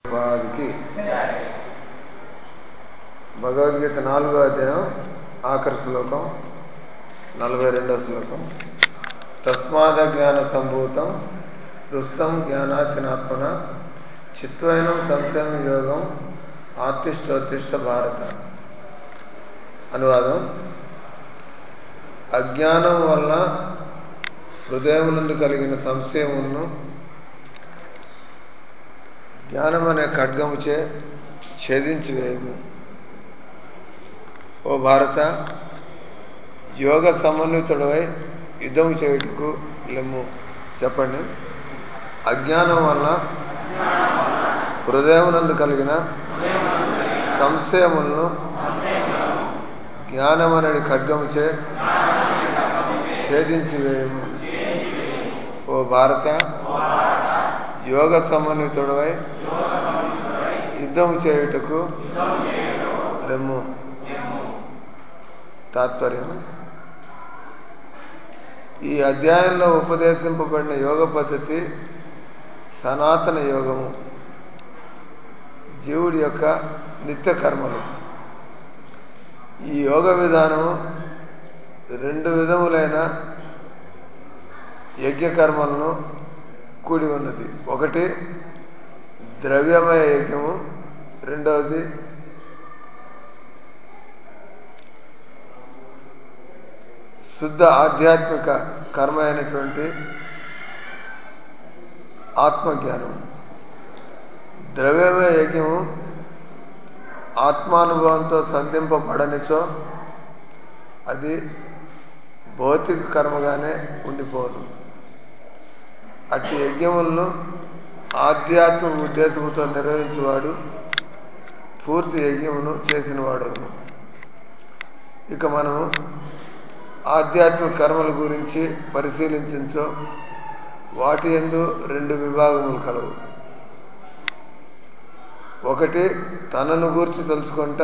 వారికి భగవద్గీత నాలుగో అధ్యాయం ఆఖరి శ్లోకం నలభై రెండో శ్లోకం తస్మాద జ్ఞాన సంభూతం రుస్తం జ్ఞానాశనాత్మన చిత్వైనం సంశయం యోగం ఆత్తిష్టోత్తిష్ట భారత అనువాదం అజ్ఞానం వల్ల హృదయం నుండి కలిగిన సంశయములను జ్ఞానం అనే ఖడ్గముచే ఛేదించి వేయము ఓ భారత యోగ సమన్వితుడవై యుద్ధం చేయుటకు లెమ్ము చెప్పండి అజ్ఞానం వల్ల హృదయమునందు కలిగిన సంశయములను జ్ఞానమనడి ఖడ్గముచే ఛేదించి వేయము ఓ భారత యోగ సమన్వితుడవై యుద్ధం చేయుటకు లెమ్ము తాత్పర్యం ఈ అధ్యాయంలో ఉపదేశింపబడిన యోగ పద్ధతి సనాతన యోగము జీవుడి యొక్క నిత్య కర్మలు ఈ యోగ విధానము రెండు విధములైన యజ్ఞకర్మలను కూడి ఉన్నది ఒకటి ద్రవ్యమయ యజ్ఞము రెండవది శుద్ధ ఆధ్యాత్మిక కర్మ అయినటువంటి ఆత్మజ్ఞానం ద్రవ్యమయ యజ్ఞము ఆత్మానుభవంతో సంధింపబడనిచో అది భౌతిక కర్మగానే ఉండిపోదు అట్టి యజ్ఞములను ఆధ్యాత్మిక ఉద్దేశంతో నిర్వహించేవాడు పూర్తి యజ్ఞమును చేసినవాడు ఇక మనము ఆధ్యాత్మిక కర్మల గురించి పరిశీలించో వాటి ఎందు రెండు విభాగములు కలవు ఒకటి తనను గూర్చి తెలుసుకుంటా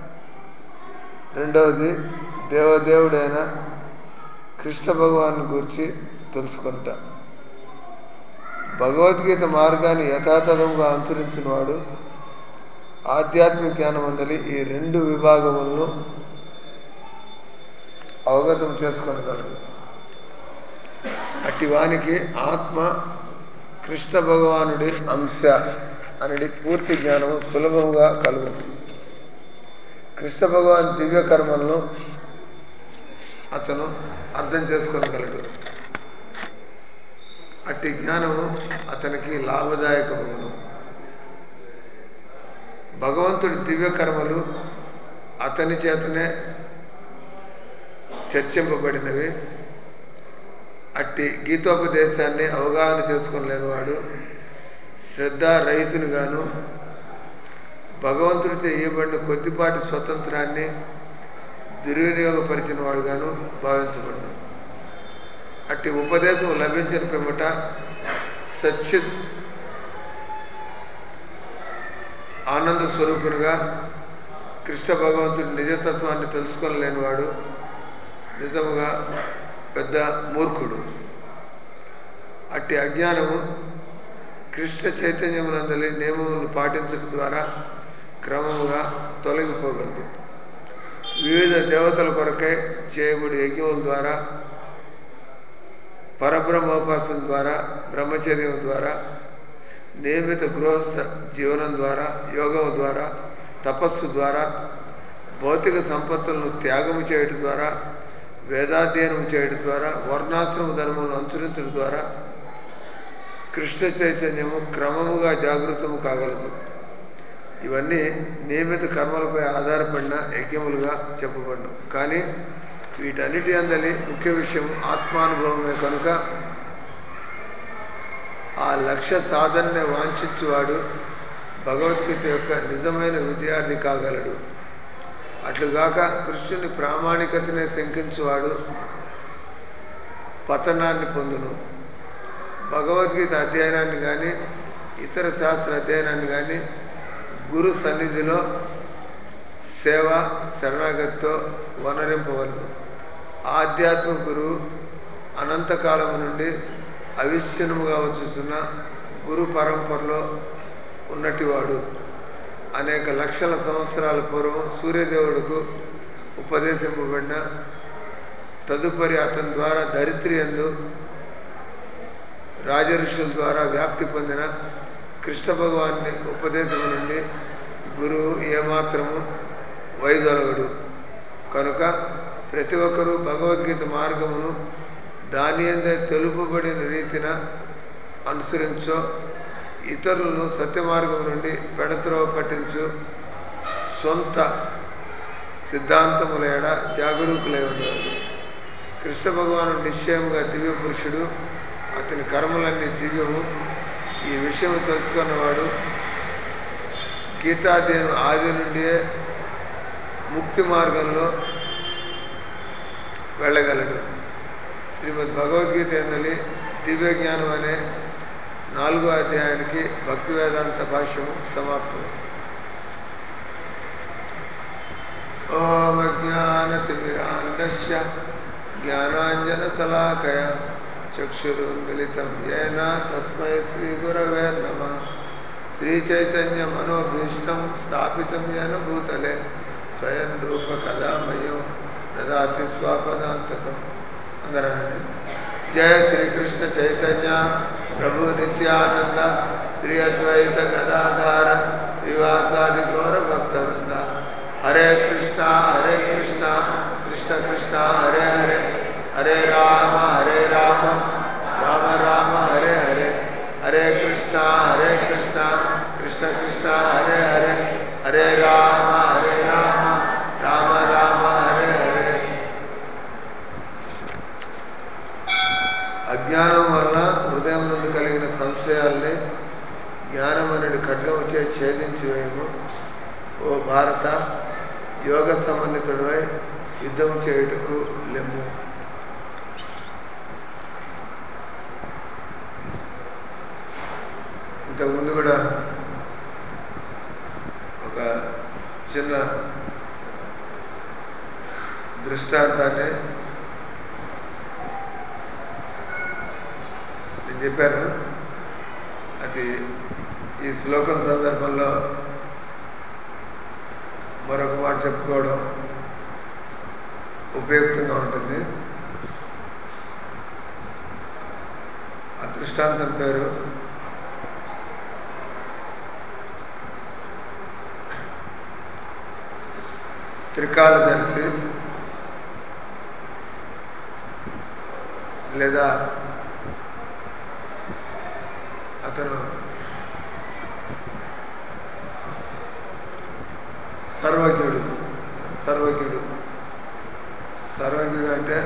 రెండవది దేవదేవుడైన కృష్ణ భగవాను గురించి తెలుసుకుంటా భగవద్గీత మార్గాన్ని యథాతథంగా అనుసరించిన వాడు ఆధ్యాత్మిక జ్ఞానం అందలి ఈ రెండు విభాగములను అవగతం చేసుకొనగలడు అట్టి వానికి ఆత్మ కృష్ణ భగవానుడి అంశ అనేది పూర్తి జ్ఞానము సులభముగా కలుగుతుంది కృష్ణ భగవాన్ దివ్య కర్మలను అతను అర్థం చేసుకోగలడు అట్టి జ్ఞానము అతనికి లాభదాయకమును భగవంతుడి దివ్య కర్మలు అతని చేతనే చర్చింపబడినవి అట్టి గీతోపదేశాన్ని అవగాహన చేసుకోలేనివాడు శ్రద్ధారహితుని గాను భగవంతుడితో ఇవ్వబడిన కొద్దిపాటి స్వతంత్రాన్ని దుర్వినియోగపరిచిన వాడుగాను భావించబడ్డాడు అట్టి ఉపదేశం లభించిన పిమ్మట సచ్చిత్ ఆనంద స్వరూపునిగా కృష్ణ భగవంతుడి నిజతత్వాన్ని తెలుసుకోలేనివాడు నిజముగా పెద్ద మూర్ఖుడు అట్టి అజ్ఞానము కృష్ణ చైతన్యమునందలి నియమములను పాటించడం ద్వారా క్రమముగా తొలగిపోగలదు వివిధ దేవతల కొరకై చేయబడి యజ్ఞముల ద్వారా పరబ్రహ్మోపాసన ద్వారా బ్రహ్మచర్యం ద్వారా నియమిత గృహస్థ జీవనం ద్వారా యోగం ద్వారా తపస్సు ద్వారా భౌతిక సంపత్తులను త్యాగము చేయడం ద్వారా వేదాధ్యయనం చేయడం ద్వారా వర్ణాశ్రమ ధర్మములను అనుసరించడం ద్వారా కృష్ణ చైతన్యము క్రమముగా జాగృతము కాగలదు ఇవన్నీ నియమిత కర్మలపై ఆధారపడిన యజ్ఞములుగా చెప్పబడిన కానీ వీటన్నిటి అందలి ముఖ్య విషయం ఆత్మానుభవమే కనుక ఆ లక్ష్య సాధనని వాంఛించువాడు భగవద్గీత యొక్క నిజమైన విద్యార్థి కాగలడు అట్లుగాక కృష్ణుని ప్రామాణికతనే శంకించువాడు పతనాన్ని పొందును భగవద్గీత అధ్యయనాన్ని కానీ ఇతర శాస్త్ర అధ్యయనాన్ని కానీ గురు సన్నిధిలో సేవ శరణాగతితో వనరింపవలను ఆధ్యాత్మిక గురువు అనంతకాలము నుండి అవిచ్ఛిన్నముగా వచ్చుతున్న గురు పరంపరలో ఉన్నటివాడు అనేక లక్షల సంవత్సరాల పూర్వం సూర్యదేవుడుకు ఉపదేశింపబడిన తదుపరి అతని ద్వారా ధరిత్రి ఎందు రాజఋషుల ద్వారా వ్యాప్తి పొందిన కృష్ణ భగవాన్ని ఉపదేశం నుండి గురువు ఏమాత్రము వైదొలగడు కనుక ప్రతి ఒక్కరూ భగవద్గీత మార్గమును దాని అందే తెలుపబడిన రీతిన అనుసరించో ఇతరులను సత్య మార్గం నుండి పెడత్రోవ పట్టించు సొంత సిద్ధాంతముల ఎడ జాగరూకులై ఉండేవాడు కృష్ణ భగవాను నిశ్చయముగా దివ్య పురుషుడు అతని కర్మలన్నీ దివ్యము ఈ విషయం తెలుసుకున్నవాడు గీతాధ్యయనం ఆది నుండియే ముక్తి మార్గంలో వెళ్ళగలడు శ్రీమద్ భగవద్గీత ఎందలి దివ్య జ్ఞానం అనే నాలుగో అధ్యాయానికి భక్తి వేదాంత భాష్యము సమాప్తం ఓం జ్ఞానతిమిరాంధస్య జ్ఞానాంజనశలాకయ చక్షురున్మిళితం ఏన తస్మై శ్రీగురవే నమ శ్రీచైతన్యమనోభీష్టం స్థాపితం ఏన భూతలే స్వయం రూప కదామయం దదాతి స్వాపదాంతకం అందరండి జయ శ్రీకృష్ణ చైతన్య ప్రభు నిత్యానంద శ్రీ అద్వైత గదాధార శ్రీవాసాది గౌర భక్తవృంద హరే కృష్ణ హరే కృష్ణ కృష్ణ కృష్ణ హరే హరే హరే రామ హరే రామ రామ రామ హరే హరే హరే కృష్ణ హరే కృష్ణ కృష్ణ కృష్ణ హరే హరే హరే రామ హరే రామ రామ రామ హరే హరే అజ్ఞానం వల్ల హృదయం నుండి కలిగిన సంశయాల్ని జ్ఞానం అనేది ఖడ్గం చే ఛేదించి వేయము ఓ భారత యోగ సంబంధితుడివై యుద్ధం చేయుటకు లెమ్ము ఇంతకుముందు కూడా ఒక చిన్న దృష్టాంతాన్ని నేను చెప్పాను అది ఈ శ్లోకం సందర్భంలో మరొక మాట చెప్పుకోవడం ఉపయుక్తంగా ఉంటుంది ఆ దృష్టాంతం పేరు త్రికాలదర్శి లేదా అతను సర్వజ్ఞుడు సర్వజ్ఞుడు సర్వజ్ఞుడు అంటే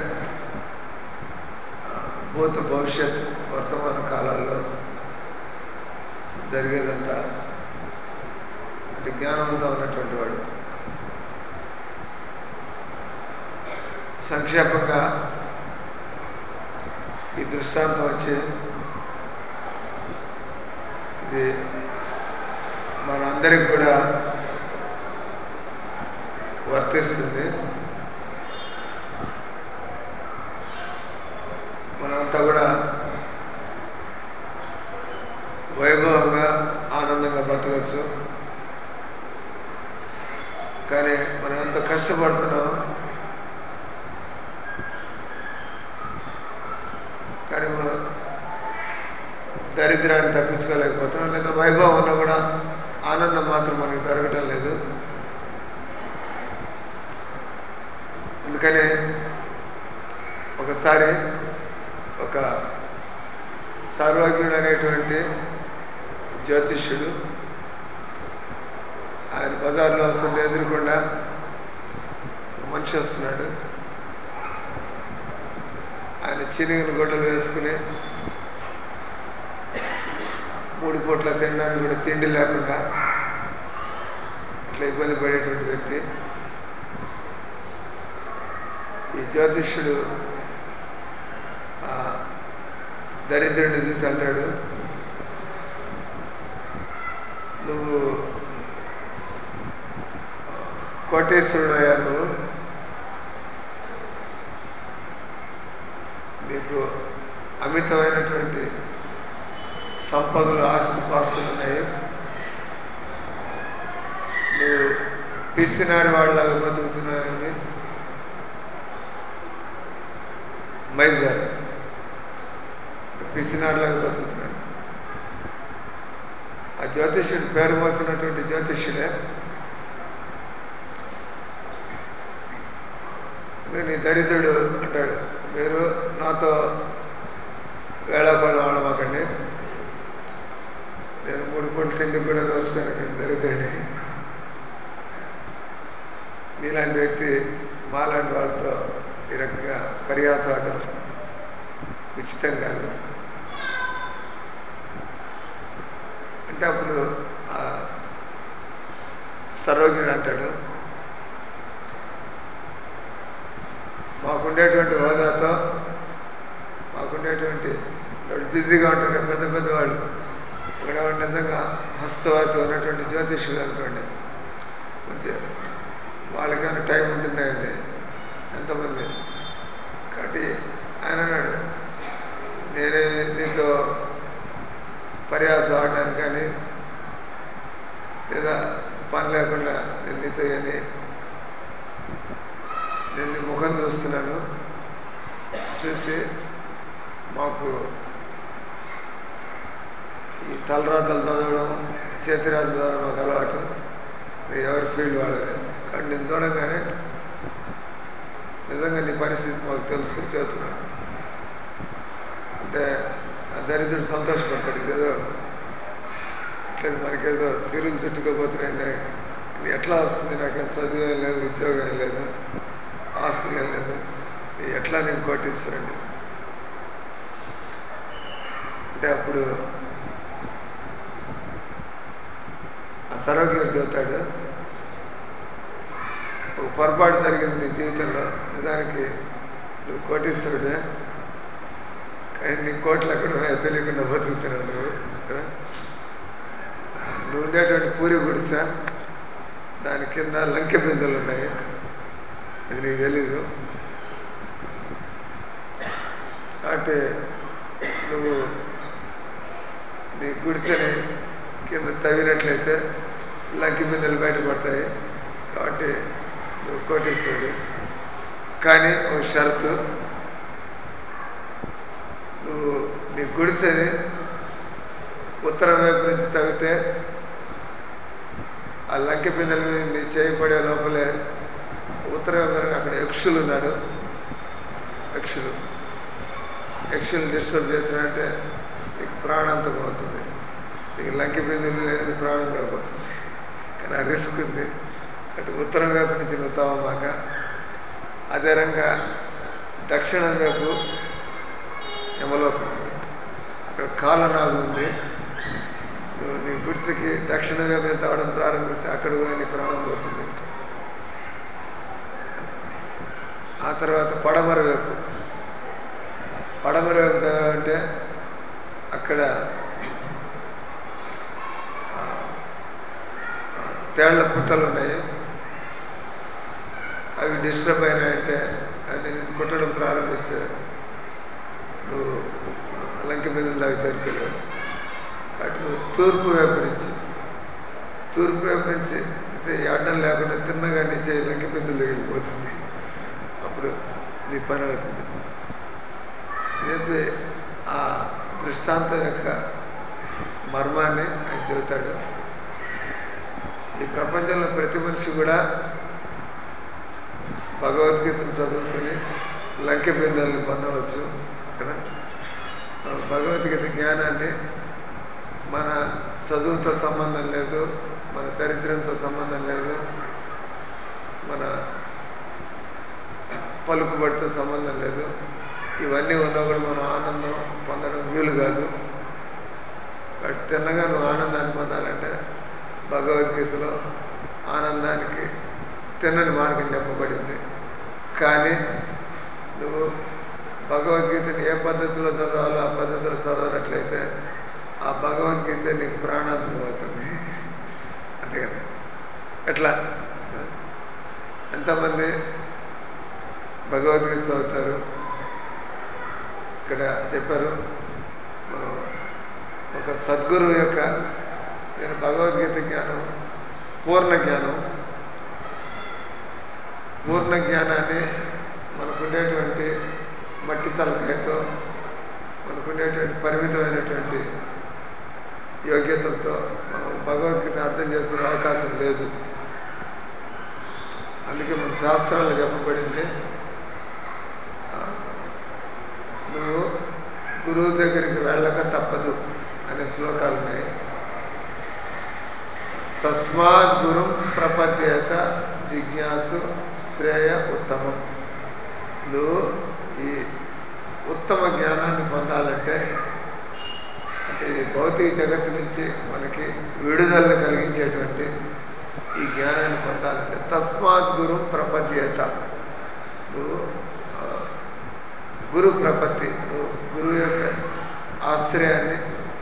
ఆ, భూత భవిష్యత్ వర్తమాన కాలాల్లో జరిగేదంతా అంటే జ్ఞానంగా ఉన్నటువంటి వాడు సంక్షేపంగా ఈ దృష్టాంతం వచ్చి ఇది మనందరికి కూడా వర్తిస్తుంది మనమంతా కూడా వైభవంగా ఆనందంగా బతకచ్చు కానీ మనం ఎంత కష్టపడుతున్నాం కానీ మనం దరిద్రాన్ని తప్పించుకోలేకపోతున్నాం లేదా వైభవం ఉన్నా కూడా ఆనందం మాత్రం మనకి దొరకటం లేదు అందుకనే ఒకసారి ఒక సర్వజ్ఞుడు అనేటువంటి జ్యోతిష్యుడు ఆయన బజార్లో వస్తుంటే ఎదురుకుండా ఒక మనిషి వస్తున్నాడు ఆయన చినిగిన గుడ్డలు వేసుకుని మూడు పూట్ల తినడానికి కూడా తిండి లేకుండా ఇట్లా ఇబ్బంది పడేటువంటి వ్యక్తి ఈ జ్యోతిష్యుడు ఆ దరిద్రుడిని చూసి అంటాడు నువ్వు కోటేశ్వరుడు అయ్యా నువ్వు నీకు అమితమైనటువంటి సంపదలు ఆస్తిపాస్తులు ఉన్నాయి పిచ్చినారి వాళ్ళలాగా బతుకుతున్నారని మైజార్ పిచ్చినారిలాగా బతుకుతున్నాడు ఆ జ్యోతిష్యుడు పేరు మోసినటువంటి జ్యోతిష్యుడే నీ దరిద్రుడు అంటాడు మీరు నాతో వేళాపాలు ఆడమాకండి నేను మూడు పూటలు తిండి కూడా దోచుకున్నటువంటి దరిద్రుడి మీలాంటి వ్యక్తి మాలాంటి వాళ్ళతో ఈ రకంగా పర్యాసాడడం ఉచితం కాదు అంటే అప్పుడు ఆ సర్వజ్ఞుడు అంటాడు మాకుండేటువంటి హోదాతో మాకుండేటువంటి వాళ్ళు బిజీగా ఉంటారు పెద్ద పెద్ద వాళ్ళు ఇక్కడ వాళ్ళు నిజంగా హస్తవాసి ఉన్నటువంటి జ్యోతిష్యులు అనుకోండి కొంచెం వాళ్ళకైనా టైం ఉంటుంది అది ఎంతమంది కాబట్టి ఆయన అన్నాడు నేనే నీతో పర్యాసం ఆడడానికి కానీ లేదా పని లేకుండా నేను నీతో అని నేను నీ ముఖం చూస్తున్నాను చూసి మాకు ఈ తలరాతలు చదవడం చేతిరాతలు చదవడం మాకు అలవాటు ఎవరి ఫీల్డ్ వాళ్ళది కానీ నేను చూడగానే నిజంగా నీ పరిస్థితి మాకు తెలుసు చేస్తున్నాను అంటే ఆ దరిద్రుడు సంతోషపడతాడు ఇదేదో ఇట్లా మనకేదో సిరులు చుట్టుకోపోతున్నాయి ఇది ఎట్లా వస్తుంది నాకేం చదువు ఏం లేదు ఉద్యోగం ఏం లేదు ఆస్తి ఏం లేదు ఎట్లా నేను కోటిస్తానండి అంటే అప్పుడు ఆ సర్వజ్ఞుడు చెబుతాడు ఒక పొరపాటు జరిగింది నీ జీవితంలో నిజానికి నువ్వు కోటిస్తాడే కానీ నీ కోట్లు ఎక్కడ ఉన్నాయో తెలియకుండా బతుకుతున్నావు నువ్వు కదా నువ్వు ఉండేటువంటి పూరి గుడిసా దాని కింద లంకె బిందెలు ఉన్నాయి అది నీకు తెలీదు అంటే నువ్వు నీ గుడిసెని కింద తవ్వినట్లయితే లంకి బిందెలు బయటపడతాయి కాబట్టి నువ్వు కోటేస్తాడు కానీ ఒక షరతు నువ్వు నీ గుడిసెని ఉత్తరం వైపు నుంచి తవ్వితే ఆ లంకె బిందెల మీద నీ చేయబడే లోపలే ఉత్తరం వైపు అక్కడ యక్షులు ఉన్నాడు యక్షులు యక్షులు డిస్టర్బ్ చేసినంటే నీకు ప్రాణాంతకం అవుతుంది నీకు లంకె బిందెలు లేదు ప్రాణం కూడా పోతుంది కానీ ఆ రిస్క్ ఉంది అటు ఉత్తరం వైపు నుంచి నువ్వు తవ్వమాక అదే రంగా దక్షిణం వైపు యమలోకం ఉంది అక్కడ కాలనాగు ఉంది నువ్వు నీ గుడిసెకి దక్షిణ వైపు తవ్వడం ప్రారంభిస్తే అక్కడ కూడా నీ ప్రాణం పోతుంది ఆ తర్వాత పడమర వైపు పడమర వైపు అంటే అక్కడ తేళ్ల పుట్టలు ఉన్నాయి అవి డిస్టర్బ్ అయినాయంటే అది నేను కుట్టడం ప్రారంభిస్తే నువ్వు లంక మీద దాకా చేరుకోలేవు కాబట్టి నువ్వు తూర్పు వైపు నుంచి తూర్పు వైపు నుంచి అయితే అడ్డం లేకుండా తిన్నగా నీ చేయి లంక బిందులు తగిలిపోతుంది అప్పుడు నీ పని అవుతుంది చెప్పి ఆ దృష్టాంతం యొక్క మర్మాన్ని ఆయన చెబుతాడు ఈ ప్రపంచంలో ప్రతి మనిషి కూడా భగవద్గీతను చదువుకుని లంకె బిందెల్ని పొందవచ్చు కదా భగవద్గీత జ్ఞానాన్ని మన చదువుతో సంబంధం లేదు మన దరిద్రంతో సంబంధం లేదు మన పలుకుబడితో సంబంధం లేదు ఇవన్నీ ఉన్నా కూడా మనం ఆనందం పొందడం వీలు కాదు కాబట్టి తిన్నగా నువ్వు ఆనందాన్ని పొందాలంటే భగవద్గీతలో ఆనందానికి తిన్నని మార్గం చెప్పబడింది కానీ నువ్వు భగవద్గీతని ఏ పద్ధతిలో చదవాలో ఆ పద్ధతిలో చదవనట్లయితే ఆ భగవద్గీత నీకు ప్రాణాంతం అవుతుంది అంతే కదా ఎట్లా ఎంతమంది భగవద్గీత చదువుతారు ఇక్కడ చెప్పారు మనం ఒక సద్గురువు యొక్క నేను భగవద్గీత జ్ఞానం పూర్ణ జ్ఞానం పూర్ణ జ్ఞానాన్ని మనకుండేటువంటి మట్టి తలకాయతో మనకుండేటువంటి పరిమితమైనటువంటి యోగ్యతలతో మనం భగవద్గీత అర్థం చేసుకునే అవకాశం లేదు అందుకే మన శాస్త్రాలు చెప్పబడింది ఆ, నువ్వు గురువు దగ్గరికి వెళ్ళక తప్పదు అనే శ్లోకాలు ఉన్నాయి తస్మాత్ గురు ప్రపద్యేత జిజ్ఞాసు శ్రేయ ఉత్తమం నువ్వు ఈ ఉత్తమ జ్ఞానాన్ని పొందాలంటే అంటే ఈ భౌతిక జగత్తు నుంచి మనకి విడుదలను కలిగించేటువంటి ఈ జ్ఞానాన్ని పొందాలంటే తస్మాత్ గురు ప్రపద్యేత నువ్వు ఆ, గురు ప్రపత్తి నువ్వు గురువు యొక్క ఆశ్రయాన్ని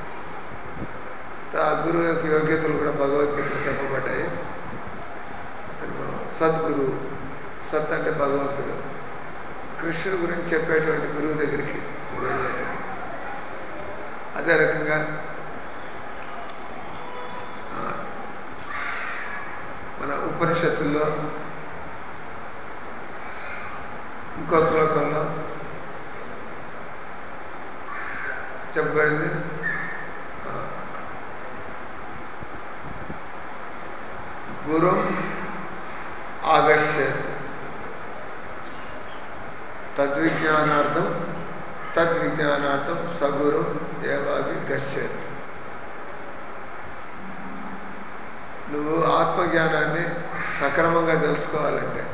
ఆ గురువు యొక్క యోగ్యతలు కూడా భగవద్గీతలో చెప్పబడ్డాయి అతను మనం సద్గురు సత్ అంటే భగవంతుడు కృష్ణుడి గురించి చెప్పేటువంటి గురువు దగ్గరికి వెళ్ళాడు అదే రకంగా ఆ, మన ఉపనిషత్తుల్లో ఇంకో శ్లోకంలో చెప్పబడింది ఆ, గురు ఆగశ్య తద్విజ్ఞానార్థం తద్విజ్ఞానార్థం సగురు ఏవావి గశ్యత్ నువ్వు ఆత్మజ్ఞానాన్ని సక్రమంగా తెలుసుకోవాలంటే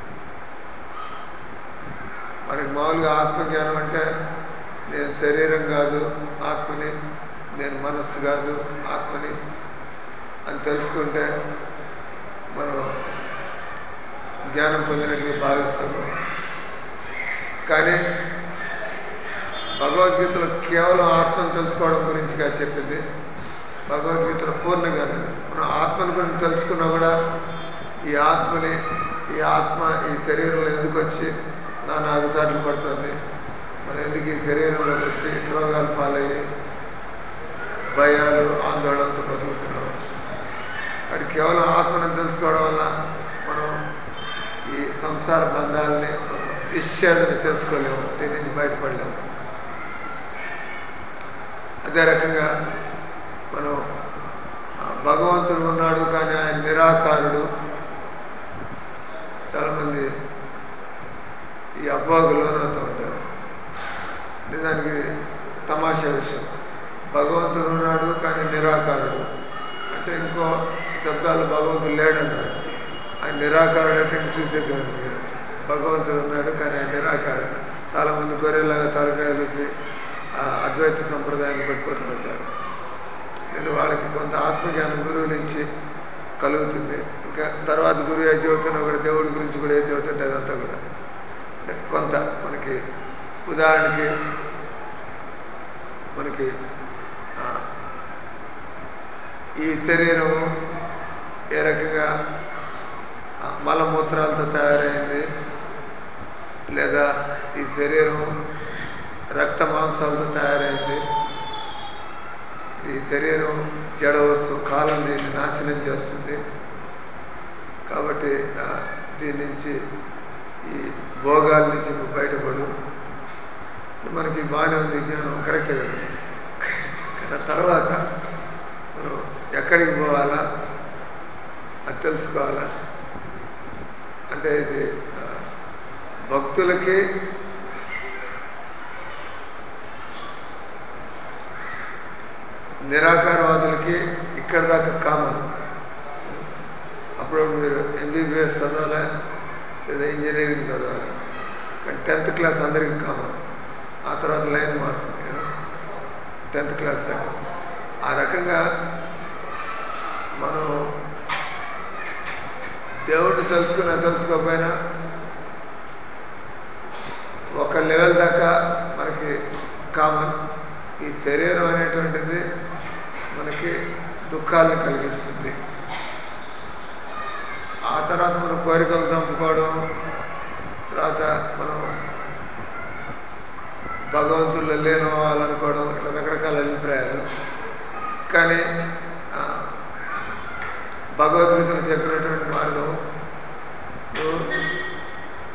మనకి మామూలుగా ఆత్మజ్ఞానం అంటే నేను శరీరం కాదు ఆత్మని నేను మనస్సు కాదు ఆత్మని అని తెలుసుకుంటే మనం జ్ఞానం పొందినట్టుగా భావిస్తాము కానీ భగవద్గీతలో కేవలం ఆత్మను తెలుసుకోవడం గురించి కాదు చెప్పింది భగవద్గీతలో పూర్ణ జ్ఞానం మనం ఆత్మను గురించి తెలుసుకున్నా కూడా ఈ ఆత్మని ఈ ఆత్మ ఈ శరీరంలో ఎందుకు వచ్చి నాన్న అగసాట్లు పడుతుంది మనం ఎందుకు ఈ శరీరంలోకి వచ్చి రోగాలు పాలయ్యి భయాలు ఆందోళనతో బతుకుతున్నాం అది కేవలం ఆత్మను తెలుసుకోవడం వల్ల మనం ఈ సంసార బంధాలని మనం విచ్ఛేదన చేసుకోలేము దీని నుంచి బయటపడలేము అదే రకంగా మనం ఆ, భగవంతుడు ఉన్నాడు కానీ ఆయన నిరాకారుడు చాలామంది ఈ అపోహకు లోనవుతూ ఉంటారు నిజానికి తమాషా విషయం భగవంతుడు ఉన్నాడు కానీ నిరాకారుడు అంటే ఇంకో శబ్దాలు భగవంతుడు లేడన్నారు ఆయన నిరాకారుడు అయితే ఇంక చూసేది కాదు మీరు భగవంతుడు ఉన్నాడు కానీ ఆయన నిరాకారుడు చాలామంది గొర్రెలాగా తలకాయలకి ఆ అద్వైత సంప్రదాయాన్ని పెట్టుకుంటుంటారు నేను వాళ్ళకి కొంత ఆత్మజ్ఞానం గురువు నుంచి కలుగుతుంది ఇంకా తర్వాత గురువు ఏది చదువుతున్నా కూడా దేవుడి గురించి కూడా ఏది చదువుతుంటే అదంతా కూడా అంటే కొంత మనకి ఉదాహరణకి మనకి ఆ, ఈ శరీరం ఏ రకంగా ఆ, మలమూత్రాలతో తయారైంది లేదా ఈ శరీరం రక్త మాంసాలతో తయారైంది ఈ శరీరం జడ వస్తువు కాలం దీన్ని నాశనం చేస్తుంది కాబట్టి ఆ, దీని నుంచి ఈ భోగాల నుంచి నువ్వు బయటపడు మనకి బాగానే ఉంది జ్ఞానం కరెక్టే కదా కానీ తర్వాత మనం ఎక్కడికి పోవాలా అది తెలుసుకోవాలా అంటే ఇది ఆ, భక్తులకి నిరాకారవాదులకి ఇక్కడ దాకా కామన్ అప్పుడు మీరు ఎంబీబీఎస్ చదవాలా లేదా ఇంజనీరింగ్ చదవాలి కానీ టెన్త్ క్లాస్ అందరికీ కామన్ ఆ తర్వాత లైన్ మారుతుంది టెన్త్ క్లాస్ దాకా ఆ రకంగా మనం దేవుడిని తెలుసుకున్నా తెలుసుకోకపోయినా ఒక లెవెల్ దాకా మనకి కామన్ ఈ శరీరం అనేటువంటిది మనకి దుఃఖాలను కలిగిస్తుంది ఆ తర్వాత మనం కోరికలు చంపుకోవడం తర్వాత మనం భగవంతుల్లో లేను అవ్వాలనుకోవడం ఇట్లా రకరకాల అభిప్రాయాలు కానీ ఆ, భగవద్గీతలో చెప్పినటువంటి మార్గం నువ్వు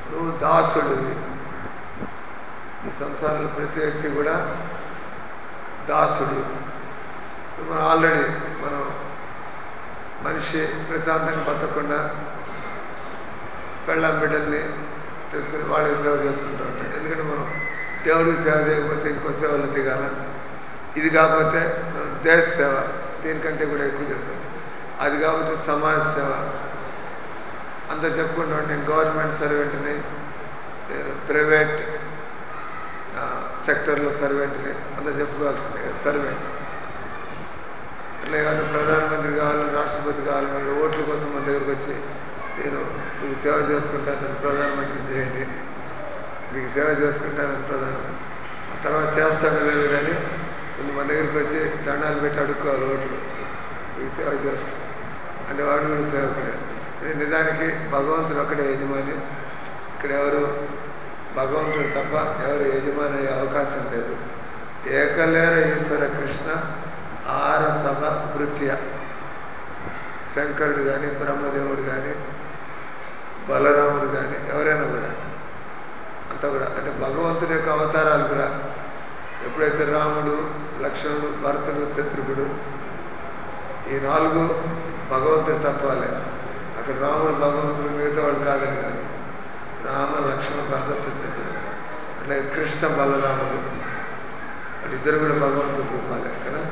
నువ్వు దాసుడివి ఈ సంసారంలో ప్రతి వ్యక్తి కూడా దాసుడు మనం ఆల్రెడీ మనం మనిషి ప్రశాంతంగా బతకకుండా పెళ్ళాం బిడ్డల్ని తీసుకుని వాళ్ళకి సేవ చేసుకుంటూ ఉంటాడు ఎందుకంటే మనం దేవుడికి సేవ చేయకపోతే ఇంకో సేవలు దిగాల ఇది కాకపోతే మనం దేశ సేవ దీనికంటే కూడా ఎక్కువ చేస్తాం అది కాకపోతే సమాజ సేవ అంత చెప్పుకుంటూ ఉంటే నేను గవర్నమెంట్ సర్వెంట్ని నేను ప్రైవేట్ సెక్టర్లో సర్వెంట్ని అంత చెప్పుకోవాల్సిందే కదా సర్వెంట్ అట్లే కాదు ప్రధానమంత్రి కావాలి రాష్ట్రపతి కావాలి మీరు ఓట్ల కోసం మన దగ్గరకు వచ్చి నేను మీకు సేవ చేసుకుంటానని ప్రధానమంత్రిని చేయండి మీకు సేవ చేసుకుంటానని ప్రధానమంత్రి ఆ తర్వాత చేస్తాడో లేదు కానీ ముందు మన దగ్గరికి వచ్చి దండాలు పెట్టి అడుక్కోవాలి ఓట్లు మీకు సేవ చేస్తాను అంటే వాడు కూడా సేవకుడే ఇది నిజానికి భగవంతుడు ఒక్కడే యజమాని ఇక్కడ ఎవరు భగవంతుడు తప్ప ఎవరు యజమాని అయ్యే అవకాశం లేదు ఏకలేర ఈశ్వర కృష్ణ ఆర సభ భృత్య శంకరుడు కానీ బ్రహ్మదేవుడు కానీ బలరాముడు కానీ ఎవరైనా కూడా అంతా కూడా అంటే భగవంతుడి యొక్క అవతారాలు కూడా ఎప్పుడైతే రాముడు లక్ష్మణుడు భరతుడు శత్రుఘ్నుడు ఈ నాలుగు భగవంతుడి తత్వాలే అక్కడ రాముడు భగవంతుడు మిగతా వాళ్ళు కాదని కాదు రామ లక్ష్మణ భరత శత్రుఘ్నుడు అట్లా కృష్ణ బలరాముడు వాళ్ళిద్దరు కూడా భగవంతుడి రూపాలే కదా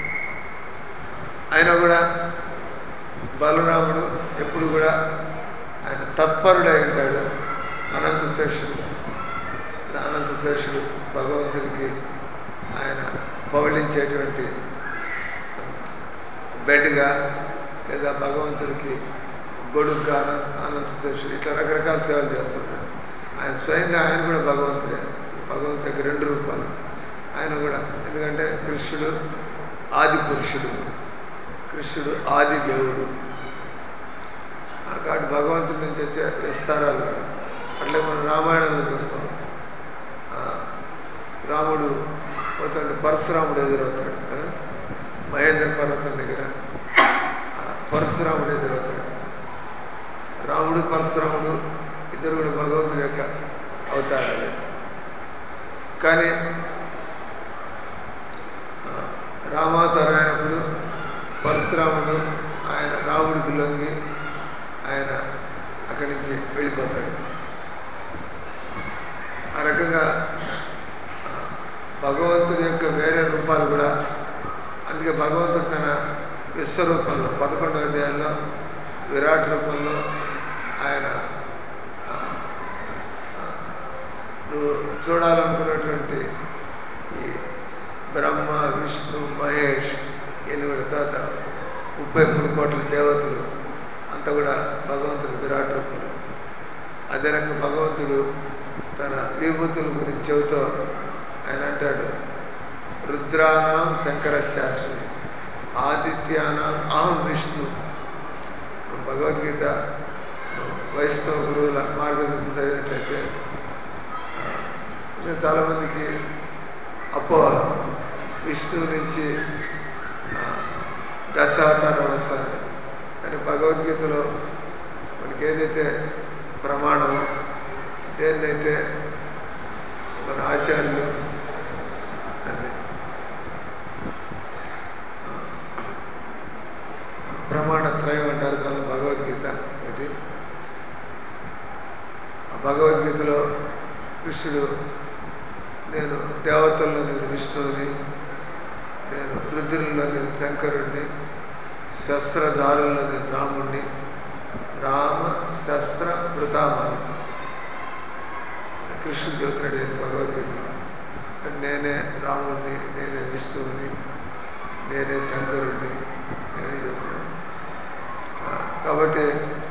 ఆయన కూడా బలరాముడు ఎప్పుడు కూడా ఆయన తత్పరుడై ఉంటాడు అనంత శేషుడు అనంత శేషుడు భగవంతుడికి ఆయన పౌళించేటువంటి బెడ్గా లేదా భగవంతుడికి గొడుగ్గా అనంత శేషుడు ఇట్లా రకరకాల సేవలు చేస్తున్నాడు ఆయన స్వయంగా ఆయన కూడా భగవంతుడే భగవంతుడికి రెండు రూపాలు ఆయన కూడా ఎందుకంటే కృష్ణుడు ఆది పురుషుడు కృష్ణుడు ఆది దేవుడు కాబట్టి భగవంతుడి నుంచి వచ్చే విస్తారాలు కూడా అట్లే మనం రామాయణంలో చూస్తాం రాముడు పోతుంటే పరశురాముడు ఎదురవుతాడు కదా మహేంద్ర పర్వతం దగ్గర పరశురాముడు ఎదురవుతాడు రాముడు పరశురాముడు ఇద్దరు కూడా భగవంతుడి యొక్క అవతారాలు కానీ రామావతారం అయినప్పుడు పరశురాముడు ఆయన రాముడికి లొంగి ఆయన అక్కడి నుంచి వెళ్ళిపోతాడు ఆ రకంగా భగవంతుడి యొక్క వేరే రూపాలు కూడా అందుకే భగవంతుడు తన విశ్వరూపంలో పదకొండవ అధ్యాయంలో విరాట్ రూపంలో ఆయన నువ్వు చూడాలనుకున్నటువంటి ఈ బ్రహ్మ విష్ణు మహేష్ ఎనిమిది తర్వాత ముప్పై మూడు కోట్ల దేవతలు అంతా కూడా భగవంతుడు విరాట్ రూపంలో అదే రకంగా భగవంతుడు తన విభూతుల గురించి చెబుతూ ఆయన అంటాడు రుద్రానాం శంకర శాస్త్రి ఆదిత్యానాం అహం విష్ణు భగవద్గీత వైష్ణవ గురువుల మార్గదర్శనం చదివినట్లయితే చాలామందికి అపోహ విష్ణువు నుంచి దశావతారాలు వస్తారు కానీ భగవద్గీతలో మనకి ఏదైతే ప్రమాణమో దేన్నైతే మన ఆచార్యులు అది ప్రమాణత్రయం అంటారు దాని భగవద్గీత ఒకటి ఆ భగవద్గీతలో కృష్ణుడు నేను దేవతల్లో నేను విష్ణువుని నేను రుద్రుల్లో నేను శంకరుణ్ణి శస్త్రధారుల్లో నేను రాముణ్ణి రామ శస్త్ర వృతామని కృష్ణుడు చెబుతున్నాడు నేను భగవద్గీతలో నేనే రాముడిని నేనే విష్ణువుని నేనే శంకరుడిని నేనే చెబుతున్నాను కాబట్టి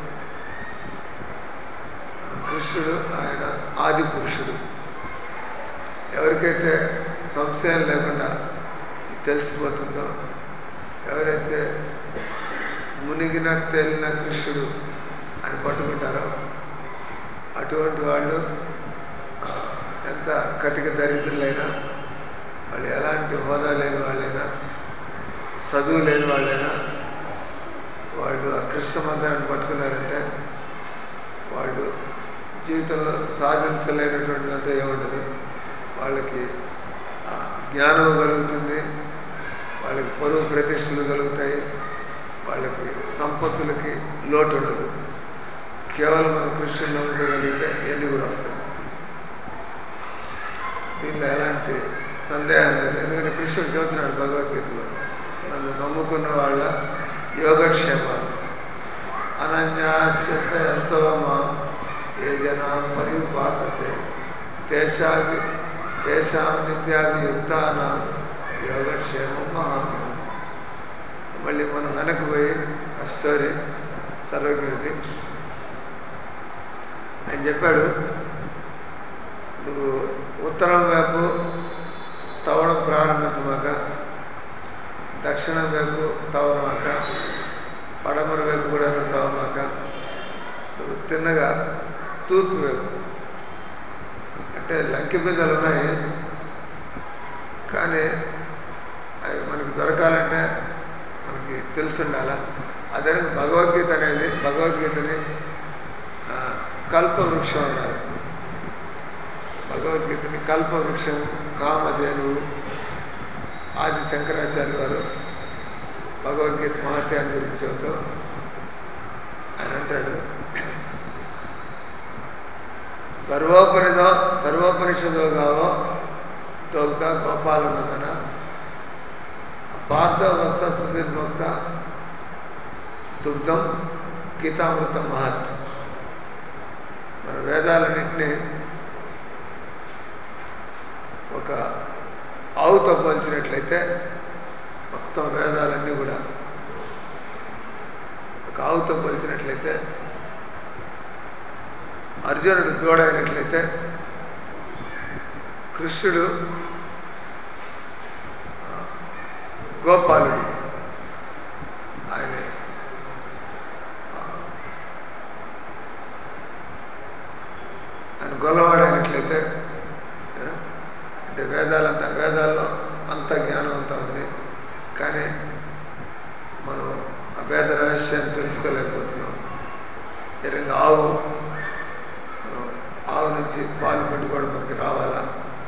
కృష్ణుడు ఆయన ఆది పురుషుడు ఎవరికైతే సంశయం లేకుండా తెలిసిపోతుందో ఎవరైతే మునిగిన తేలిన కృష్ణుడు అని పట్టుకుంటారో అటువంటి వాళ్ళు ఎంత కటిక దరిద్రులైనా వాళ్ళు ఎలాంటి హోదా లేని వాళ్ళైనా చదువు లేని వాళ్ళైనా వాళ్ళు ఆ కృష్ణ మంత్రాన్ని పట్టుకున్నారంటే వాళ్ళు జీవితంలో సాధించలేనటువంటిది అంటే ఏముండదు వాళ్ళకి ఆ, జ్ఞానం కలుగుతుంది వాళ్ళకి పరువు ప్రతిష్టలు కలుగుతాయి వాళ్ళకి సంపత్తులకి లోటు ఉండదు కేవలం మన కృష్ణుని నమ్ముకోగలిగితే ఎన్ని కూడా వస్తాయి దీనిలో ఎలాంటి సందేహం లేదు ఎందుకంటే కృష్ణుడు చెబుతున్నాడు భగవద్గీతలో నన్ను నమ్ముకున్న వాళ్ళ యోగక్షేమాలు అనన్యాశ్చత ఎంతో మా ఏ జనా పరిపాసతే తేషాభి తేషాం నిత్యాభియుక్తాన యోగక్షేమం మహాత్మ మళ్ళీ మనం వెనక్కి పోయి ఆ స్టోరీ సర్వజ్ఞుడిది ఆయన చెప్పాడు నువ్వు ఉత్తరం వైపు తవ్వడం ప్రారంభించమాక దక్షిణం వైపు తవ్వమాక పడమర వైపు కూడా నువ్వు తవ్వమాక నువ్వు తిన్నగా తూర్పు వైపు అంటే లంకి బిందెలు ఉన్నాయి కానీ అవి మనకి దొరకాలంటే మనకి తెలిసి ఉండాలా అదే భగవద్గీత అనేది భగవద్గీతని ఆ, కల్పవృక్షం అన్నారు భగవద్గీతని కల్పవృక్షం కామధేనువు ఆది శంకరాచార్య వారు భగవద్గీత మహత్యాన్ని గురించి చెబుతూ ఆయన అంటాడు సర్వోపనిదో సర్వోపనిషదో గావో తోక్త గోపాలనందన పార్థవస్థ సుధీర్భోక్త దుగ్ధం గీతామృతం మహత్ మన వేదాలన్నింటినీ ఒక ఆవుతో పోల్చినట్లయితే మొత్తం వేదాలన్నీ కూడా ఒక ఆవుతో పోల్చినట్లయితే అర్జునుడు తోడైనట్లయితే కృష్ణుడు ఆ, గోపాలుడు ఆయన ఆ, ఆయన గొల్లవాడైనట్లయితే ఆ, అంటే వేదాలంతా వేదాల్లో అంత జ్ఞానం అంతా ఉంది కానీ మనం ఆ వేద రహస్యాన్ని తెలుసుకోలేకపోతున్నాం ఈ రకంగా ఆవు మనం ఆవు నుంచి పాలు పట్టుకోవడం మనకి రావాలా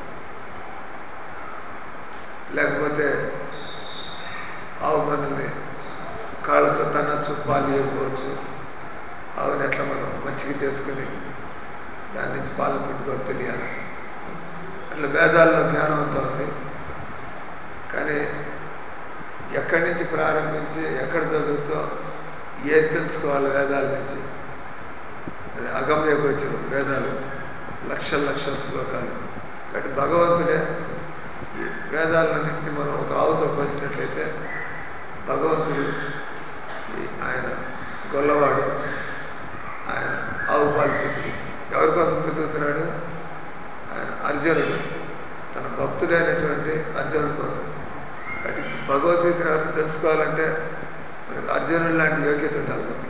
లేకపోతే ఆవు మనల్ని కాళ్ళతో తనచ్చు పాలు ఇవ్వకపోవచ్చు ఆవుని ఎట్లా మనం మంచిగా చేసుకుని దాని నుంచి పాలు పట్టుకోవాలి తెలియాలి అట్లా వేదాల్లో జ్ఞానం అంతా ఉంది కానీ ఎక్కడి నుంచి ప్రారంభించి ఎక్కడ చదువుతో ఏది తెలుసుకోవాలి వేదాల నుంచి అది అగమ్య గోచరం వేదాలు లక్షల లక్షల శ్లోకాలు కాబట్టి భగవంతుడే ఈ వేదాలన్నింటినీ మనం ఒక ఆవుతో పోల్చినట్లయితే భగవంతుడు ఈ ఆయన గొల్లవాడు ఆయన ఆవు పాలు పితుకు ఎవరి కోసం పితుకుతున్నాడు ఆయన అర్జునుడు తన భక్తుడైనటువంటి అర్జునుడి కోసం కాబట్టి భగవద్గీత అర్థం తెలుసుకోవాలంటే మనకు అర్జునుడు లాంటి యోగ్యత ఉండాలి మనకి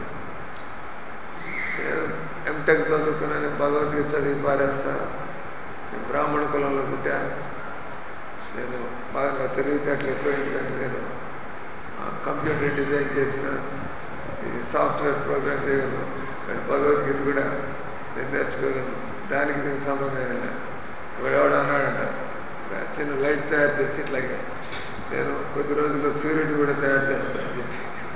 నేను ఎంటెక్ చదువుకున్నాను భగవద్గీత చదివి పారేస్తా నేను బ్రాహ్మణ కులంలో పుట్టా నేను బాగా తెలివితేటలు ఎక్కువ ఎందుకంటే నేను ఆ, కంప్యూటర్ డిజైన్ చేసిన ఇది సాఫ్ట్వేర్ ప్రోగ్రామ్ చేయగలను కానీ భగవద్గీత కూడా నేను నేర్చుకోగలను దానికి నేను సంబంధం వెళ్ళా ఇప్పుడు ఎవడు అన్నాడంట ఒక చిన్న లైట్ తయారు చేసి ఇట్లాగే నేను కొద్ది రోజుల్లో సూర్యుడు కూడా తయారు చేస్తానని చెప్పి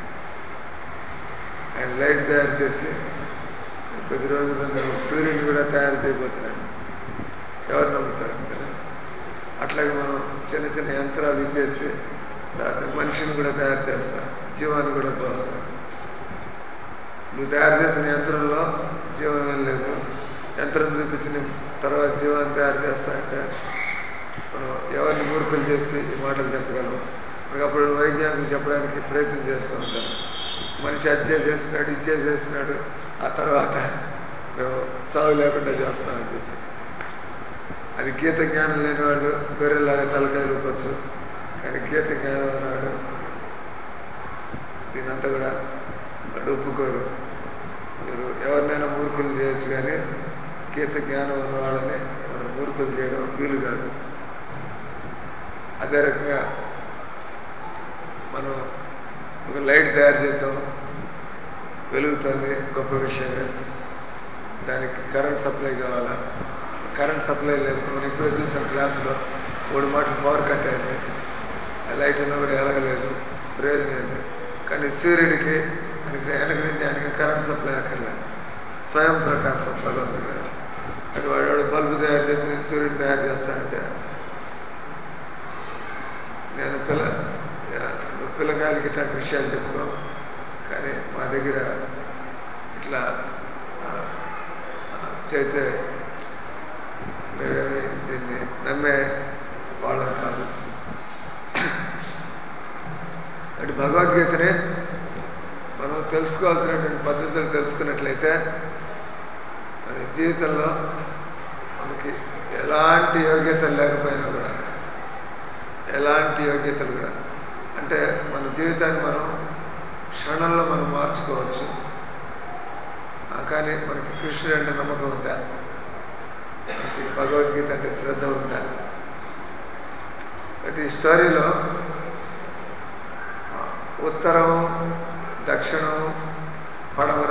ఆయన లైట్ తయారు చేసి కొద్ది రోజుల్లో నేను సూర్యుని కూడా తయారు చేయబోతున్నాను ఎవరు నమ్ముతారు కదా అట్లాగే మనం చిన్న చిన్న యంత్రాలు ఇచ్చేసి దాన్ని మనిషిని కూడా తయారు చేస్తాం జీవాన్ని కూడా పోస్తాం నువ్వు తయారు చేసిన యంత్రంలో జీవం ఏం లేదు యంత్రం చూపించిన తర్వాత జీవాన్ని తయారు చేస్తా అంటే మనం ఎవరిని మూర్ఖులు చేసి ఈ మాటలు చెప్పగలం మనకి అప్పుడు వైజ్ఞానికులు చెప్పడానికి ప్రయత్నం చేస్తూ ఉంటాం మనిషి అది చేసేస్తున్నాడు ఇది చేసేస్తున్నాడు ఆ తర్వాత మేము చావు లేకుండా చేస్తామని చెప్పి అది గీత జ్ఞానం లేని వాళ్ళు గొర్రెలాగా తలకాయ రూపచ్చు కానీ గీత జ్ఞానం ఉన్నాడు దీనంతా కూడా వాళ్ళు ఒప్పుకోరు మీరు ఎవరినైనా మూర్ఖులు చేయొచ్చు కానీ గీత జ్ఞానం ఉన్నవాళ్ళని మనం మూర్ఖులు చేయడం వీలు కాదు అదే రకంగా మనం ఒక లైట్ తయారు చేసాం వెలుగుతుంది గొప్ప విషయమే దానికి కరెంట్ సప్లై కావాలా కరెంట్ సప్లై లేదు మనం ఇప్పుడే చూసాం క్లాసులో మూడు మాటలు పవర్ కట్ అయింది ఆ లైట్ ఉన్నా కూడా ఎలగలేదు ప్రయోజనం లేదు కానీ సూర్యుడికి ఆయనకి వెనక నుంచి ఆయనకి కరెంట్ సప్లై అక్కర్లేదు స్వయం ప్రకాశం భగవంతుడు గారు అటు వాడు వాడు బల్బు తయారు చేసి నేను సూర్యుడు తయారు చేస్తానంటే నేను పిల్ల నువ్వు పిల్లకాయలకి ఇట్లాంటి విషయాలు చెప్పుకో కానీ మా దగ్గర ఇట్లా ఆ, ఆ, చేస్తే మేమేమి దీన్ని నమ్మే వాళ్ళం కాదు అటు భగవద్గీతని మనం తెలుసుకోవాల్సినటువంటి పద్ధతులు తెలుసుకున్నట్లయితే మన జీవితంలో మనకి ఎలాంటి యోగ్యతలు లేకపోయినా కూడా ఎలాంటి యోగ్యతలు కూడా అంటే మన జీవితాన్ని మనం క్షణంలో మనం మార్చుకోవచ్చు ఆ, కానీ మనకి కృష్ణుడు అంటే నమ్మకం ఉందా మనకి భగవద్గీత అంటే శ్రద్ధ ఉందా అంటే ఈ స్టోరీలో ఆ, ఉత్తరం దక్షిణం పడమర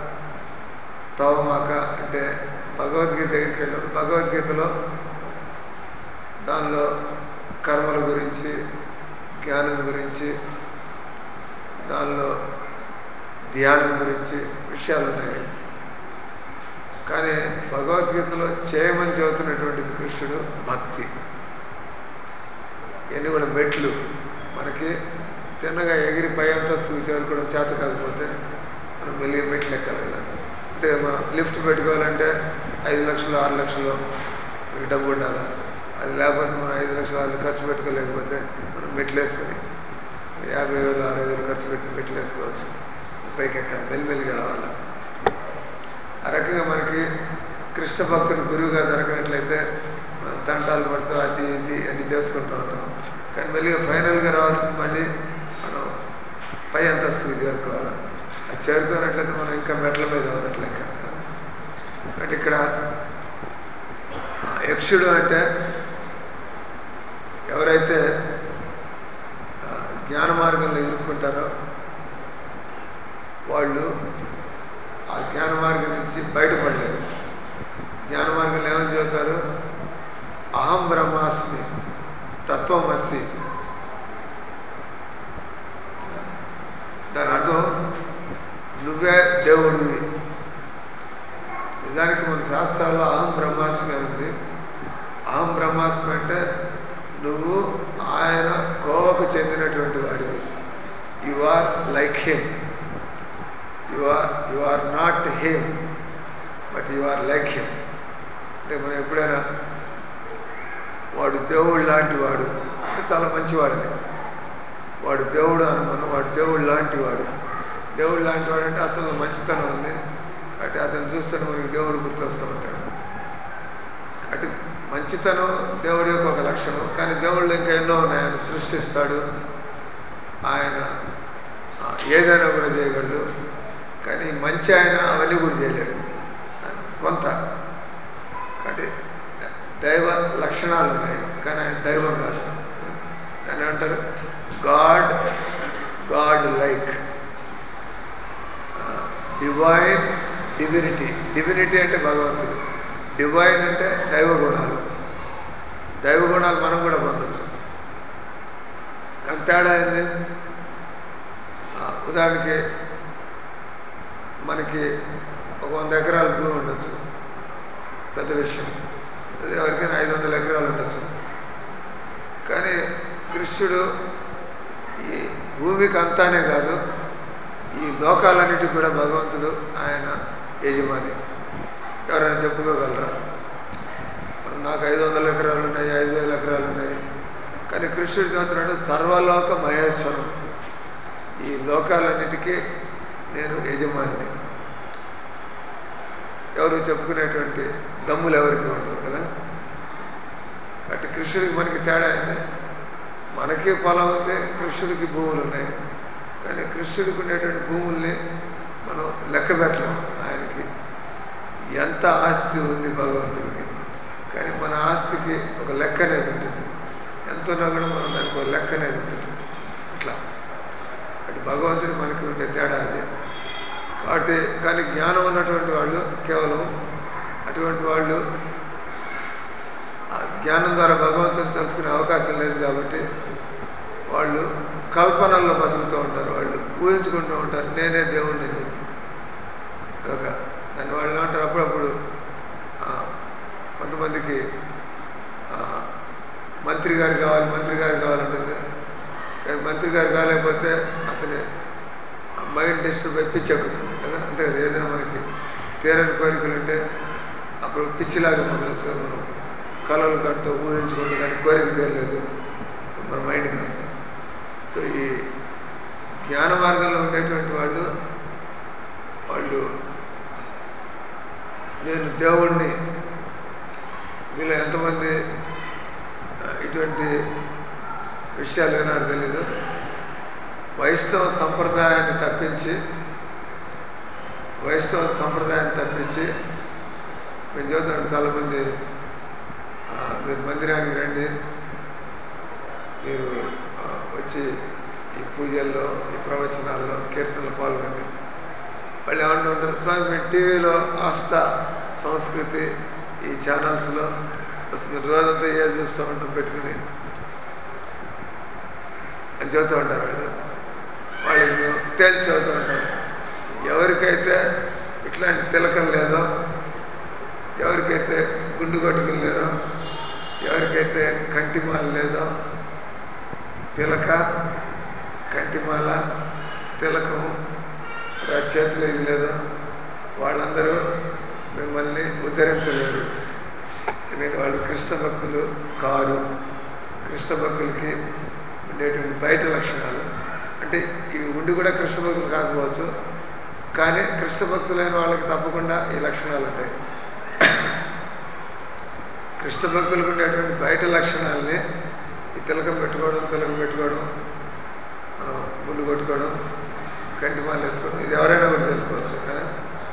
తవమాక అంటే భగవద్గీత దగ్గరికి వెళ్ళినప్పుడు భగవద్గీతలో దానిలో కర్మల గురించి జ్ఞానం గురించి దానిలో ధ్యానం గురించి విషయాలు ఉన్నాయి కానీ భగవద్గీతలో చేయమని చెబుతున్నటువంటిది కృష్ణుడు భక్తి ఇవన్నీ కూడా మెట్లు మనకి తిన్నగా ఎగిరి పై అంతా చూసేవారు కూడా చేత కాకపోతే మనం మెల్లిగా మెట్లు ఎక్కాలి కదా అంటే మనం లిఫ్ట్ పెట్టుకోవాలంటే ఐదు లక్షలు ఆరు లక్షలు మనకి డబ్బు ఉండాలి అది లేకపోతే మనం ఐదు లక్షలు ఆరు ఖర్చు పెట్టుకోలేకపోతే మనం మెట్లు వేసుకొని యాభై వేలు అరవై వేలు ఖర్చు పెట్టి మెట్లు వేసుకోవచ్చు పైకి ఎక్కాలి మెల్లిమెల్లిగా రావాలి ఆ రకంగా మనకి కృష్ణ భక్తుడు గురువుగా దొరకనట్లయితే మనం తంటాలు పడుతూ అది ఇది అన్ని చేసుకుంటూ ఉంటాం కానీ మెల్లిగా ఫైనల్గా రావాల్సింది మళ్ళీ మనం పై అంతస్తుకు చేరుకోవాలి అది చేరుకోనట్లయితే మనం ఇంకా మెట్ల మీద ఉన్నట్లు లెక్క అంటే ఇక్కడ ఆ, యక్షుడు అంటే ఎవరైతే ఆ, జ్ఞాన మార్గంలో ఇరుక్కుంటారో వాళ్ళు ఆ జ్ఞాన మార్గం నుంచి బయటపడలేరు జ్ఞాన మార్గంలో ఏమని చెబుతారు అహం బ్రహ్మాస్మి తత్వమస్సి దాని అర్థం నువ్వే దేవుడివి నిజానికి మన శాస్త్రాల్లో అహం బ్రహ్మాస్మి అని ఉంది అహం బ్రహ్మాస్మి అంటే నువ్వు ఆయన కోవకు చెందినటువంటి వాడివి you are like him you are you are not him but you are like him అంటే మనం ఎప్పుడైనా వాడు దేవుడు లాంటి వాడు అంటే చాలా మంచివాడని వాడు దేవుడు అని మనం వాడు దేవుడు లాంటి వాడు దేవుడు లాంటి వాడు అంటే అతనిలో మంచితనం ఉంది కాబట్టి అతను చూస్తుంటే మనకి దేవుడు గుర్తొస్తూ ఉంటాడు అటు మంచితనం దేవుడి యొక్క ఒక లక్షణం కానీ దేవుళ్ళు ఇంకా ఎన్నో ఉన్నాయి ఆయన సృష్టిస్తాడు ఆయన ఆ, ఏదైనా కూడా చేయగలడు కానీ మంచి ఆయన అవన్నీ కూడా చేయలేడు కొంత కాబట్టి దైవ లక్షణాలు ఉన్నాయి కానీ ఆయన దైవం కాదు దాన్ని అంటారు God God like divine divinity divinity అంటే భగవంతుడు డివైన్ అంటే దైవ గుణాలు దైవ గుణాలు మనం కూడా పొందొచ్చు కానీ తేడా ఏంది ఆ, ఉదాహరణకి మనకి ఒక వంద ఎకరాల భూమి ఉండొచ్చు పెద్ద విషయం అదే ఎవరికైనా ఐదు వందల ఎకరాలు ఉండొచ్చు కానీ కృష్ణుడు ఈ భూమికి అంతానే కాదు ఈ లోకాలన్నిటికి కూడా భగవంతుడు ఆయన యజమాని ఎవరైనా చెప్పుకోగలరా నాకు ఐదు వందల ఎకరాలు ఉన్నాయి ఐదు వేల ఎకరాలు ఉన్నాయి కానీ కృష్ణుడు చెబుతున్నాడు సర్వలోక మహేశ్వరం ఈ లోకాలన్నిటికీ నేను యజమాని ఎవరు చెప్పుకునేటువంటి దమ్ములు ఎవరికి ఉండవు కదా కాబట్టి కృష్ణుడికి మనకి తేడా ఏంది మనకి పొలం ఉంది కృష్ణుడికి భూములు ఉన్నాయి కానీ కృష్ణుడికి ఉండేటువంటి భూముల్ని మనం లెక్క పెట్టలేం ఆయనకి ఎంత ఆస్తి ఉంది భగవంతుడికి కానీ మన ఆస్తికి ఒక లెక్క అనేది ఉంటుంది ఎంత ఉన్నా కూడా మనం దానికి ఒక లెక్క అనేది ఉంటుంది అట్లా అటు భగవంతుడు మనకి ఉండే తేడా అది కాబట్టి కానీ జ్ఞానం ఉన్నటువంటి వాళ్ళు కేవలం అటువంటి వాళ్ళు ఆ జ్ఞానం ద్వారా భగవంతుని తెలుసుకునే అవకాశం లేదు కాబట్టి వాళ్ళు కల్పనల్లో బతుకుతూ ఉంటారు వాళ్ళు ఊహించుకుంటూ ఉంటారు నేనే దేవుణ్ణి అని చెప్పి ఒక దాన్ని వాళ్ళు ఏమంటారు అప్పుడప్పుడు ఆ, కొంతమందికి ఆ, మంత్రి గారు కావాలి మంత్రి గారు కావాలంటుంది కానీ మంత్రి గారు కాలేకపోతే అతని మైండ్ టెస్ట్ పోయి పిచ్చి ఎక్కుతుంది కదా అంతే కదా ఏదైనా మనకి తీరని కోరికలు ఉంటే అప్పుడు పిచ్చిలాగా మొదలొచ్చు కదా మనం కళలు కంటూ ఊహించుకుంటూ కానీ కోరిక తీరలేదు మన మైండ్కి వస్తుంది సో ఈ జ్ఞాన మార్గంలో ఉండేటువంటి వాళ్ళు వాళ్ళు నేను దేవుణ్ణి మీలో ఎంతమంది ఆ, ఇటువంటి విషయాలు వినారు తెలీదు వైష్ణవ సంప్రదాయాన్ని తప్పించి వైష్ణవ సంప్రదాయాన్ని తప్పించి మేము చదువుతాం చాలామంది ఆ, మీరు మందిరానికి రండి మీరు ఆ, వచ్చి ఈ పూజల్లో ఈ ప్రవచనాల్లో కీర్తనలో పాల్గొండి వాళ్ళు ఏమంటుంటారు స్వామి మేము టీవీలో ఆస్థ సంస్కృతి ఈ ఛానల్స్లో వస్తుంది రోజంతా ఏ చూస్తూ ఉంటాం పెట్టుకుని అని చెబుతూ ఉంటారు వాళ్ళు వాళ్ళకి మేము తేల్చి చదువుతూ ఉంటాం ఎవరికైతే ఇట్లాంటి తిలకం లేదో ఎవరికైతే గుండు కొట్టుకుని లేదో ఎవరికైతే కంటిమాల లేదో పిలక కంటిమాల తిలకము ఆ చేతులు ఇది లేదో వాళ్ళందరూ మిమ్మల్ని ఉద్ధరించలేరు ఎందుకంటే వాళ్ళు కృష్ణ భక్తులు కారు కృష్ణ భక్తులకి ఉండేటువంటి బయట లక్షణాలు అంటే ఇవి ఉండి కూడా కృష్ణ భక్తులు కాకపోవచ్చు కానీ కృష్ణ భక్తులైన వాళ్ళకి తప్పకుండా ఈ లక్షణాలు ఉంటాయి కృష్ణ భక్తులకు ఉండేటువంటి బయట లక్షణాలని ఈ తిలకం పెట్టుకోవడం తిలకం పెట్టుకోవడం ఆ, గుండు కొట్టుకోవడం కంటి మాలు వేసుకోవడం ఇది ఎవరైనా కూడా చేసుకోవచ్చు కదా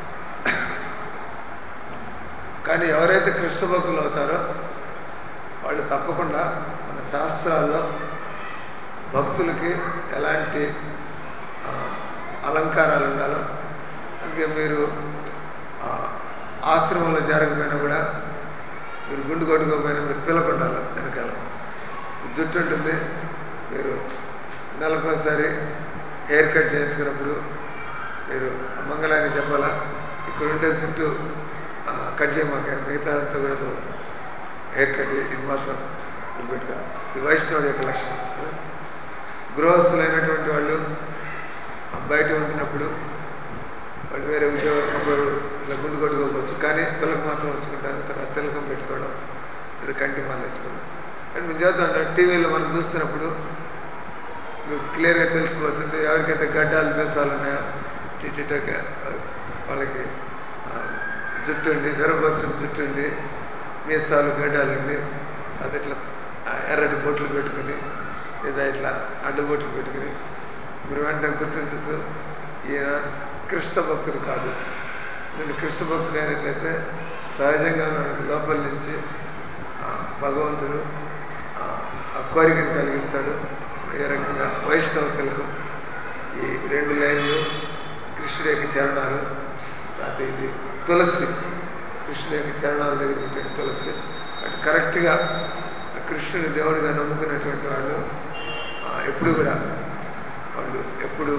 కానీ ఎవరైతే కృష్ణ భక్తులు అవుతారో వాళ్ళు తప్పకుండా మన శాస్త్రాల్లో భక్తులకి ఎలాంటి ఆ, అలంకారాలు ఉండాలో అందుకే మీరు ఆ, ఆశ్రమంలో జరగకపోయినా కూడా మీరు గుండు కొట్టుకోకపోయినా మీరు పిలకుండాలి వెనకాల జుట్టు ఉంటుంది మీరు నెలకోసారి హెయిర్ కట్ చేయించుకున్నప్పుడు మీరు మంగళాన్ని చెప్పాలా ఇక్కడ ఉండే జుట్టు ఆ, కట్ చేయమాక మిగతా అంతా కూడా నువ్వు హెయిర్ కట్ చేసి ఇది మాత్రం పెట్టుకో ఇది వైష్ణవుడి యొక్క లక్షణం గృహస్థులైనటువంటి వాళ్ళు ఆ, బయట ఉంటున్నప్పుడు వాళ్ళు వేరే ఉద్యోగం ఒకరు ఇట్లా గుండు కొట్టుకోవచ్చు కానీ పిల్లలకు మాత్రం ఉంచుకుంటారు తర్వాత తిలకం పెట్టుకోవడం లేదా కంటి మాల వేసుకోవడం అండ్ మేము చదువుతాం టీవీలో మనం చూస్తున్నప్పుడు మీకు క్లియర్గా తెలిసిపోతుంది ఎవరికైతే గడ్డాలు మీసాలు ఉన్నాయో చిట్టిట వాళ్ళకి ఆ, జుట్టు ఉండి విరబోసిన జుట్టు ఉండి మీసాలు గడ్డాలు ఉండి అది ఇట్లా ఆ, ఎర్రటి బొట్లు పెట్టుకుని లేదా ఇట్లా అడ్డుబొట్లు పెట్టుకుని మీరు వెంటనే గుర్తించచ్చు ఈయన కృష్ణ భక్తుడు కాదు నేను కృష్ణ భక్తుడు అయినట్లయితే సహజంగా మనకు లోపల నుంచి ఆ, భగవంతుడు ఆ, ఆ కోరికను కలిగిస్తాడు ఏ రకంగా వైష్ణవ తిలకం ఈ రెండు లైన్లు కృష్ణుడి యొక్క చరణాలు తర్వాత ఇది తులసి కృష్ణుడి యొక్క చరణాల దగ్గర ఉంటే తులసి అటు కరెక్ట్గా ఆ కృష్ణుని దేవుడిగా నమ్ముకున్నటువంటి వాళ్ళు ఆ, ఎప్పుడు కూడా వాళ్ళు ఎప్పుడు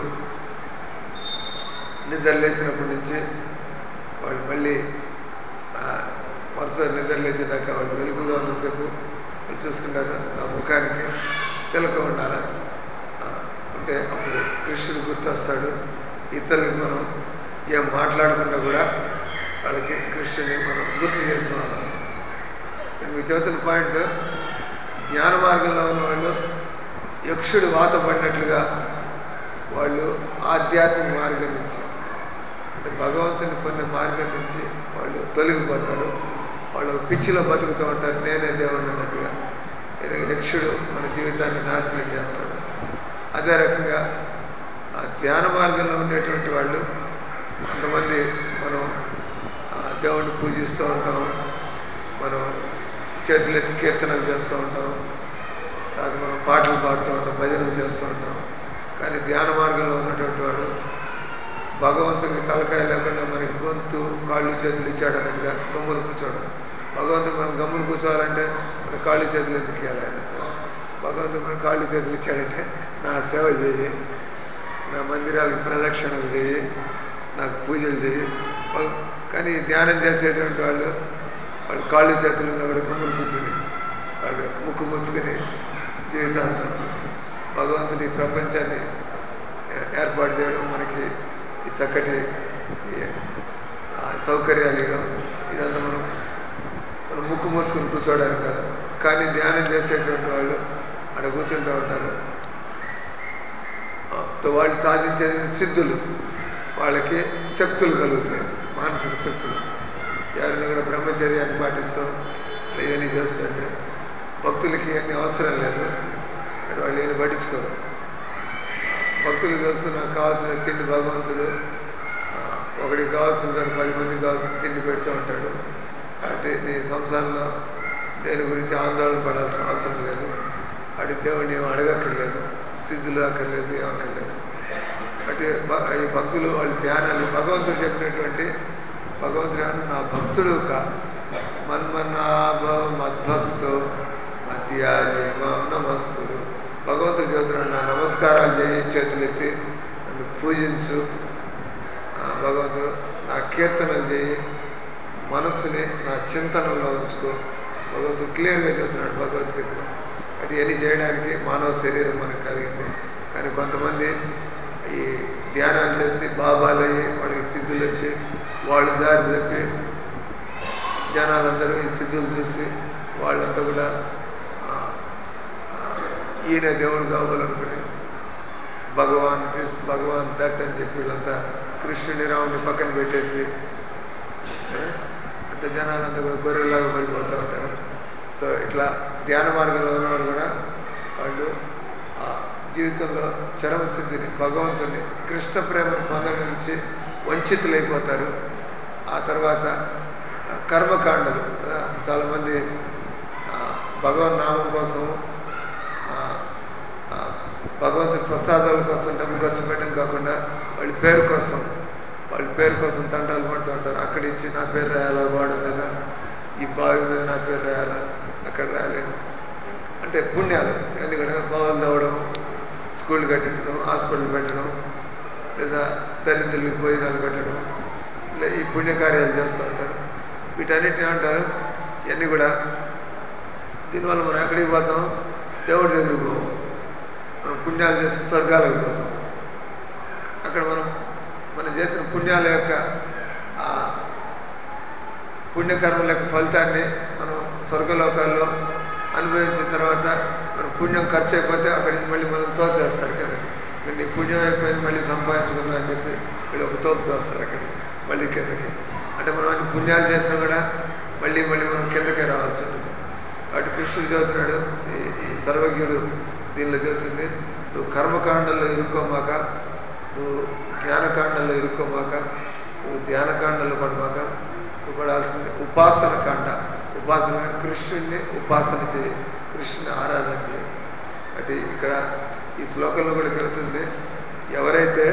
నిద్ర లేచినప్పటి నుంచి వాళ్ళు మళ్ళీ ఆ, మరుసటి నిద్ర లేచేదాకా వాళ్ళు వెలుగుగా ఉన్నంతసేపు వాళ్ళు చూసుకుంటారు ఆ ముఖానికి తిలక ఉండాలి ఆ, ఉంటే అప్పుడు కృష్ణుడు గుర్తొస్తాడు ఇతరులకు మనం ఏం మాట్లాడకుండా కూడా వాళ్ళకి కృష్ణుని మనం గుర్తు చేస్తున్నాం మీ చదువుతున్న పాయింట్ జ్ఞాన మార్గంలో ఉన్న వాళ్ళు యక్షుడు వాత పడినట్లుగా వాళ్ళు ఆధ్యాత్మిక మార్గం నుంచి అంటే భగవంతుని పొందే మార్గం నుంచి వాళ్ళు తొలగిపోతారు వాళ్ళు పిచ్చిలో బతుకుతూ ఉంటారు నేనే దేవుడు అన్నట్టుగా ఏదో యక్షుడు మన జీవితాన్ని నాశనం చేస్తాడు అదే రకంగా ఆ ధ్యాన మార్గంలో ఉండేటువంటి వాళ్ళు కొంతమంది మనం ఆ, దేవుణ్ణి పూజిస్తూ ఉంటాం మనం చేతులెత్తి కీర్తనలు చేస్తూ ఉంటాం తర్వాత మనం పాటలు పాడుతూ ఉంటాం భజనలు చేస్తూ ఉంటాం కానీ ధ్యాన మార్గంలో ఉన్నటువంటి వాడు భగవంతుడికి తలకాయ లేకుండా మనకి గొంతు కాళ్ళు చేతులు ఇచ్చాడు అన్నట్టుగా గమ్ములు కూర్చోవడం భగవంతుడు మనం గమ్ములు కూర్చోవాలంటే మన కాళ్ళు చేతులు ఎందుకు ఇవ్వాలి ఆయన భగవంతుడు మన కాళ్ళు చేతులు ఇచ్చాడంటే నా సేవ చేయి నా మందిరాలకు ప్రదక్షిణలు చేయి నాకు పూజలు చేయి భగ- కానీ ధ్యానం చేసేటువంటి వాళ్ళు వాళ్ళు కాళ్ళు చేతులు ఉన్న కూడా గమ్ములు కూర్చుని వాళ్ళు ముక్కు మూసుకుని జీవితాంతం భగవంతుడి ఈ ప్రపంచాన్ని ఏ- ఏర్పాటు చేయడం మనకి ఈ చక్కటి ఈ, ఆ, సౌకర్యాలు ఇవ్వడం ఇదంతా మనం మనం ముక్కు మూసుకుని కూర్చోవడానికి కాదు కానీ ధ్యానం చేసేటువంటి వాళ్ళు అక్కడ కూర్చుంటూ ఉంటారు ఆ, తో వాళ్ళు సాధించేది సిద్ధులు వాళ్ళకి శక్తులు కలుగుతాయి మానసిక శక్తులు ఎవరిని కూడా బ్రహ్మచర్యాన్ని పాటిస్తూ ఇట్లా ఇవన్నీ చేస్తుంటే భక్తులకి అన్ని అవసరం లేదు కానీ వాళ్ళు ఏమి పట్టించుకోరు భక్తులు తెలుసు నాకు కావాల్సిన తిండి భగవంతుడు ఆ, ఒకడికి కావాల్సిన దాన్ని పది మందికి కావాల్సిన తిండి పెడుతూ ఉంటాడు కాబట్టి నీ సంసారంలో దేని గురించి ఆందోళన పడాల్సిన అవసరం లేదు అటు దేవుడిని ఏం అడగక్కర్లేదు సిద్ధులు అక్కర్లేదు ఏం అక్కర్లేదు అటు భ- ఈ భక్తులు వాళ్ళ ధ్యానాలు భగవంతుడు చెప్పినటువంటి భగవంతుడు ఏమన్నా నా భక్తుడు కా మన్మన్నాభ మద్భక్తో మధ్యాలి మాం నమస్కుడు భగవంతుడు చెబుతున్నాడు నా నమస్కారాలు చేయి చేతులెత్తి నన్ను పూజించు ఆ, భగవంతుడు నా కీర్తనలు చేయి మనస్సుని నా చింతనలో ఉంచుకో భగవంతుడు క్లియర్గా చెబుతున్నాడు భగవద్గీతలో అటు ఇవన్నీ చేయడానికి మానవ శరీరం మనకు కలిగింది కానీ కొంతమంది ఈ ధ్యానాలు చేసి బాబాలయ్యి వాళ్ళకి సిద్ధులు వచ్చి వాళ్ళు దారి చెప్పి జనాలందరూ ఈ సిద్ధులు చూసి వాళ్ళంతా కూడా ఆ, ఆ, ఈయన దేవుడు కావాలనుకుని భగవాన్ దిస్ భగవాన్ దట్ అని చెప్పి వీళ్ళంతా కృష్ణుని రాముని పక్కన పెట్టేసి ఏ? అంత జనాలంతా కూడా గొర్రెలాగా పడిపోతూ ఉంటారు సో ఇట్లా ధ్యాన మార్గంలో ఉన్నవారు కూడా వాళ్ళు ఆ జీవితంలో చరమ స్థితిని భగవంతుని కృష్ణ ప్రేమను పొందడం నుంచి వంచితులైపోతారు ఆ తర్వాత ఆ, కర్మకాండలు కదా, చాలామంది ఆ, భగవన్ నామం కోసం ఆ, ఆ, భగవంతుని ప్రసాదాల కోసం డబ్బు ఖర్చు పెట్టడం కాకుండా వాళ్ళ పేరు కోసం వాళ్ళ పేరు కోసం తంటాలు పడుతూ ఉంటారు అక్కడ ఇచ్చి నా పేరు రాయాలా గోడ మీద ఈ బావి మీద నా పేరు రాయాలా అక్కడ రాయలేను అంటే పుణ్యాలు అన్ని కూడా బావులు తవ్వడం స్కూల్ కట్టించడం హాస్పిటల్ పెట్టడం లేదా దళితులకు భోజనాలు పెట్టడం ఇలా ఈ పుణ్యకార్యాలు చేస్తూ ఉంటారు వీటన్నిటిని అంటారు ఇవన్నీ కూడా దీనివల్ల మనం ఎక్కడికి పోతాం దేవుడి దగ్గరికి పోం మనం పుణ్యాలు చేసి స్వర్గాలకు పోతాం అక్కడ మనం మనం చేసిన పుణ్యాల యొక్క ఆ పుణ్యకర్మల యొక్క ఫలితాన్ని మనం స్వర్గలోకాల్లో అనుభవించిన తర్వాత మన పుణ్యం ఖర్చు అయిపోతే అక్కడి నుంచి మళ్ళీ మనం తోసేస్తారు కదా ఇంకా నీ పుణ్యం అయిపోయింది మళ్ళీ సంపాదించుకున్నా అని చెప్పి వీళ్ళు ఒక తోపు తోస్తారు అక్కడికి మళ్ళీ కిందకి అంటే మనం అన్ని పుణ్యాలు చేసినా కూడా మళ్ళీ మళ్ళీ మనం కిందకే రావాల్సి ఉంటుంది కాబట్టి కృష్ణుడు చదువుతున్నాడు ఈ ఈ సర్వజ్ఞుడు దీనిలో చదువుతుంది నువ్వు కర్మకాండంలో ఇరుక్కోమాక నువ్వు జ్ఞానకాండంలో ఇరుక్కోమాక నువ్వు ధ్యానకాండంలో పడమాక నువ్వు పడాల్సింది ఉపాసన కాండ ఉపాసన అంటే కృష్ణుడిని ఉపాసన చేయి కృష్ణుని ఆరాధన చేయి అంటే ఇక్కడ ఈ శ్లోకంలో కూడా చెబుతుంది ఎవరైతే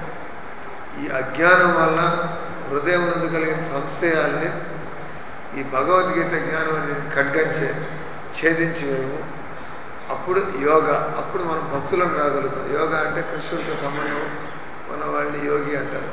ఈ అజ్ఞానం వల్ల హృదయం నుండి కలిగిన సంశయాల్ని ఈ భగవద్గీత జ్ఞానం అనేది ఖడ్గంచే ఛేదించి మేము అప్పుడు యోగ అప్పుడు మనం భక్తులం కాగలుగుతాం యోగ అంటే కృష్ణుడితో సంబంధం మన వాళ్ళని యోగి అంటారు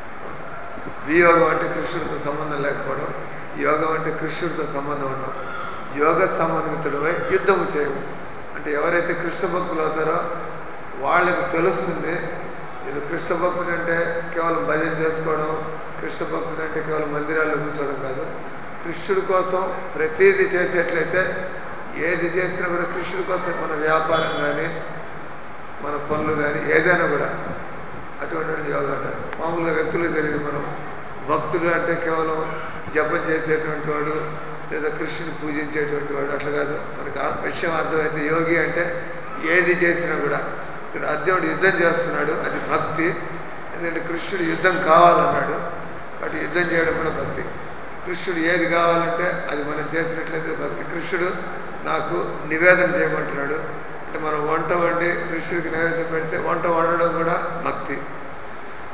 వియోగం అంటే కృష్ణుడితో సంబంధం లేకపోవడం యోగం అంటే కృష్ణుడితో సంబంధం ఉండడం యోగ సమన్వితుడమై యుద్ధము చేయము అంటే ఎవరైతే కృష్ణ భక్తులు అవుతారో వాళ్ళకి తెలుస్తుంది ఇది కృష్ణ భక్తుడు అంటే కేవలం భజన చేసుకోవడం కృష్ణ భక్తుడు అంటే కేవలం మందిరాల్లో కూర్చోవడం కాదు కృష్ణుడి కోసం ప్రతీది చేసేట్లయితే ఏది చేసినా కూడా కృష్ణుడి కోసం మన వ్యాపారం కానీ మన పనులు కానీ ఏదైనా కూడా అటువంటి యోగా అంటారు మామూలుగా వ్యక్తులకు తెలియదు మనం భక్తుడు అంటే కేవలం జపం చేసేటువంటి వాడు లేదా కృష్ణుని పూజించేటువంటి వాడు అట్లా కాదు మనకు ఆ విషయం అర్థమైతే యోగి అంటే ఏది చేసినా కూడా ఇక్కడ అర్జునుడు యుద్ధం చేస్తున్నాడు అది భక్తి ఎందుకంటే కృష్ణుడు యుద్ధం కావాలన్నాడు కాబట్టి యుద్ధం చేయడం కూడా భక్తి కృష్ణుడు ఏది కావాలంటే అది మనం చేసినట్లయితే భక్తి కృష్ణుడు నాకు నివేదన చేయమంటున్నాడు అంటే మనం వంట వండి కృష్ణుడికి నైవేద్యం పెడితే వంట వండడం కూడా భక్తి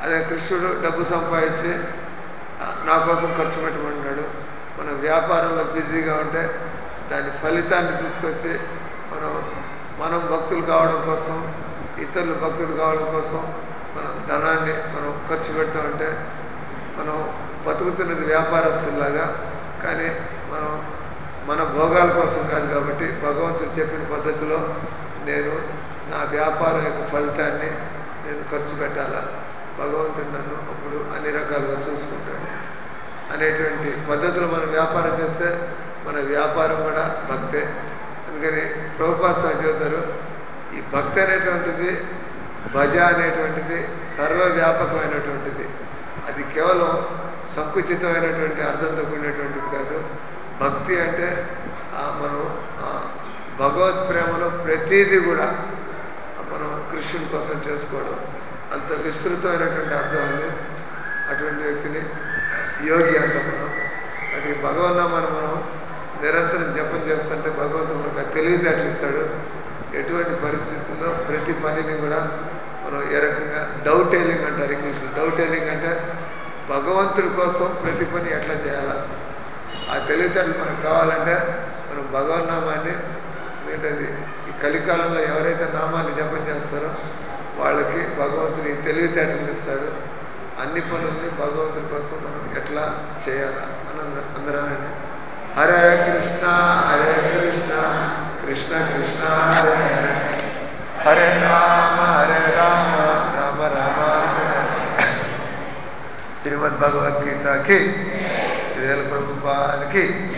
అదే కృష్ణుడు డబ్బు సంపాదించి ఆ, నా కోసం ఖర్చు పెట్టమన్నాడు మనం వ్యాపారంలో బిజీగా ఉంటే దాని ఫలితాన్ని తీసుకొచ్చి మనం మనం భక్తులు కావడం కోసం ఇతరులు భక్తులు కావడం కోసం మనం ధనాన్ని మనం ఖర్చు పెడతా ఉంటే మనం బతుకుతున్నది వ్యాపారస్తులాగా కానీ మనం మన భోగాల కోసం కాదు కాబట్టి భగవంతుడు చెప్పిన పద్ధతిలో నేను నా వ్యాపారం యొక్క ఫలితాన్ని నేను ఖర్చు పెట్టాలా భగవంతుడు నన్ను అప్పుడు అన్ని రకాలుగా చూసుకుంటాడు అనేటువంటి పద్ధతిలో మనం వ్యాపారం చేస్తే మన వ్యాపారం కూడా భక్తే అందుకని ప్రభుపాద చెబుతారు ఈ భక్తి అనేటువంటిది భజ అనేటువంటిది సర్వవ్యాపకమైనటువంటిది అది కేవలం సంకుచితమైనటువంటి అర్థంతో కూడినటువంటిది కాదు భక్తి అంటే ఆ మనం ఆ భగవత్ ప్రేమలో ప్రతీది కూడా మనం కృష్ణుని కోసం చేసుకోవడం అంత విస్తృతమైనటువంటి అర్థం ఉంది అటువంటి వ్యక్తిని యోగి అంటాం మనం అది భగవన్నామని మనం నిరంతరం జపం చేస్తుంటే భగవంతుడు మనకు ఆ తెలివితేటలు ఇస్తాడు ఎటువంటి పరిస్థితుల్లో ప్రతి పనిని కూడా మనం ఏ రకంగా డౌటేలింగ్ అంటారు ఇంగ్లీష్లో డౌటేలింగ్ అంటే భగవంతుడి కోసం ప్రతి పని ఎట్లా చేయాలా ఆ తెలివితేటలు మనకు కావాలంటే మనం భగవన్నామాన్ని ఏంటది ఈ కలికాలంలో ఎవరైతే నామాన్ని జపం చేస్తారో వాళ్ళకి భగవంతుడు ఈ తెలివితేటలు ఇస్తాడు అన్ని పనుల్ని భగవంతుడి కోసం మనం ఎట్లా చేయాలా అని అందరూ అందరూ అనండి హరే కృష్ణ హరే కృష్ణ కృష్ణ కృష్ణ హరే హరే హరే రామ హరే రామ రామ రామ హరే హరే. శ్రీమద్ భగవద్గీతకి శ్రీల ప్రభుపాదకి